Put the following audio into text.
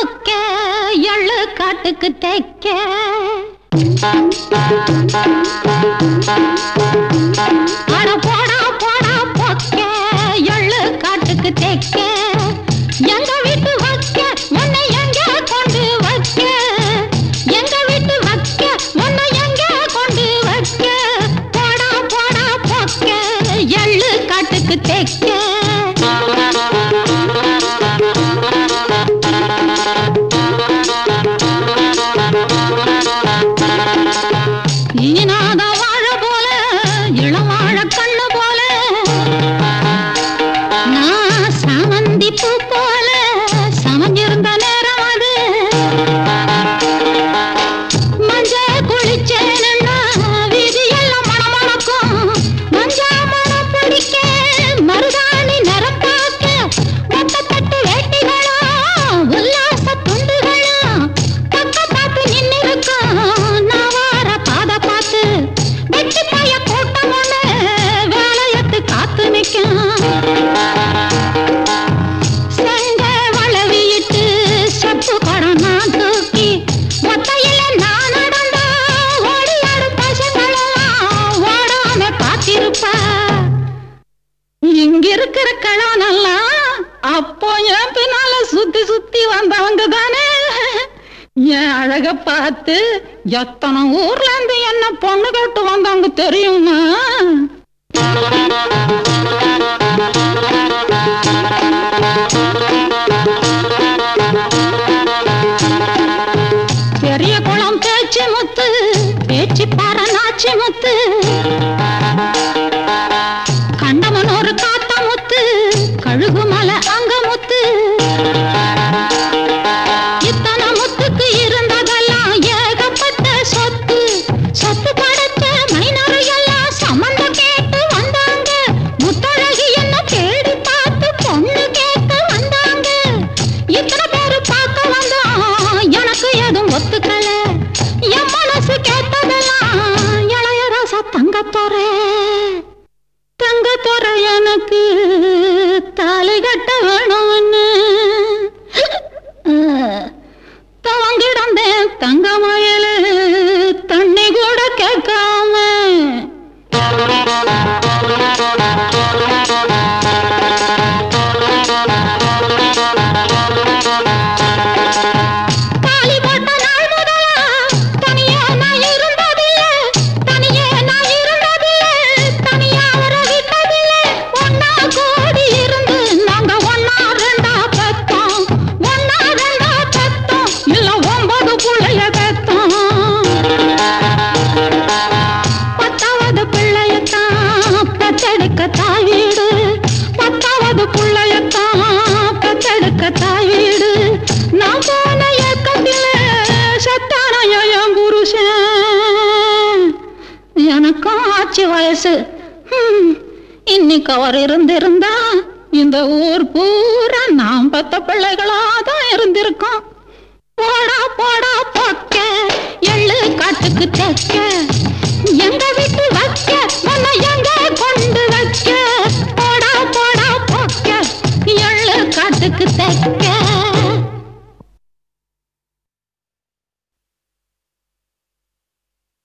பொக்க எள்ளு காட்டுக்கு தைக்க அட போடா போடா பொக்க எள்ளு காட்டுக்கு தைக்க எங்க வீட்டு வைக்க உன்னை எங்க கொண்டு வைக்க எங்க வீட்டு வைக்க உன்னை எங்க கொண்டு வைக்க போடா போடா பொக்க எள்ளு காட்டுக்கு தைக்க ஈனாத வாழ போல இளவாழ கண்ணு போல நான் சாமந்தி பூ போல சமஞ்சிருந்த நேரம் அது மஞ்ச குளிச்சேன்னா வீதியெல்லாம் மணமணக்கும் மஞ்சா மணம் பிடிக்க மருதாணி நிறம் பார்க்க ஒட்டத்தட்டு வேட்டிகளா உல்லாச துண்டுகளா பக்க பார்த்து நின்னு இருக்கோம் நான் வார பாத பார்த்து வெட்டி பாய கூட்டம் ஒண்ணு வேலையத்து காத்து நிற்கும் செங்க வளவியிட்டு செப்பு குடம் நான் தூக்கி ஒத்தையில நான் நடந்தா ஓடி ஆடு பசங்களெல்லாம் ஓடாம காத்திருப்பா இங்க இருக்கிற கிழவனெல்லாம் அப்போ என் பின்னால சுத்தி சுத்தி வந்தவங்க தானே என் அழக பார்த்து எத்தனை ஊர்ல இருந்து என்ன பொண்ணு கேட்டு வந்தாங்க தெரியுமா பெரிய குளம் பேச்சு முத்து பேச்சு பாற நாச்சி முத்து கண்டமனூர் காத்த முத்து கழுகு மலை அங்க முத்து இத்தனை முத்துக்கு இருந்ததெல்லாம் ஏகப்பட்ட சொத்து சொத்து படைச்ச மைனரையெல்லாம் சம்மந்தம் கேட்டு வந்தாங்க முத்தழகி என்ன தேடி பார்த்து பொண்ணு கேட்க வந்தாங்க இத்தனை பேரு பார்க்க வந்தோம் எனக்கு எதுவும் ஒத்துக்கல என் மனசு கேட்டதெல்லாம் இளையராசா தங்கத்தோரே தங்கத்தோர எனக்கு தாலி கட்ட வேணும்னு தவங்கிடந்தேன் தங்க மயலு தண்ணி கூட கேட்காம தாலி போட்ட நாள் முதலா தனியா நான் இருந்ததில்லை தனியே நான் இருந்ததில்லை தனியா உறவிட்டதில்லை ஒன்னா கூடி இருந்து நாங்க ஒன்னா ரெண்டா பெத்தோம் ஒன்னா ரெண்டா பெத்தோம் இல்ல ஒன்பது புள்ளைய பெத்தோம் பத்தாவது பிள்ளையத்தான் பெத்தெடுக்க தாய் வீடு பத்தாவது பிள்ளையத்தான் பெத்தெடுக்க தாய் வீடு நான் போன ஏக்கத்தில சத்தான என் புருஷன் எனக்கும் ஆச்சு வயசு ஹம், இன்னைக்கு அவர் இருந்திருந்தா இந்த ஊர் பூரா நாம் பத்த பிள்ளைகளா தான் இருந்திருக்கோம் போடா போடா பொக்க எள்ளு காட்டுக்கு தைக்க எங்க வீட்டு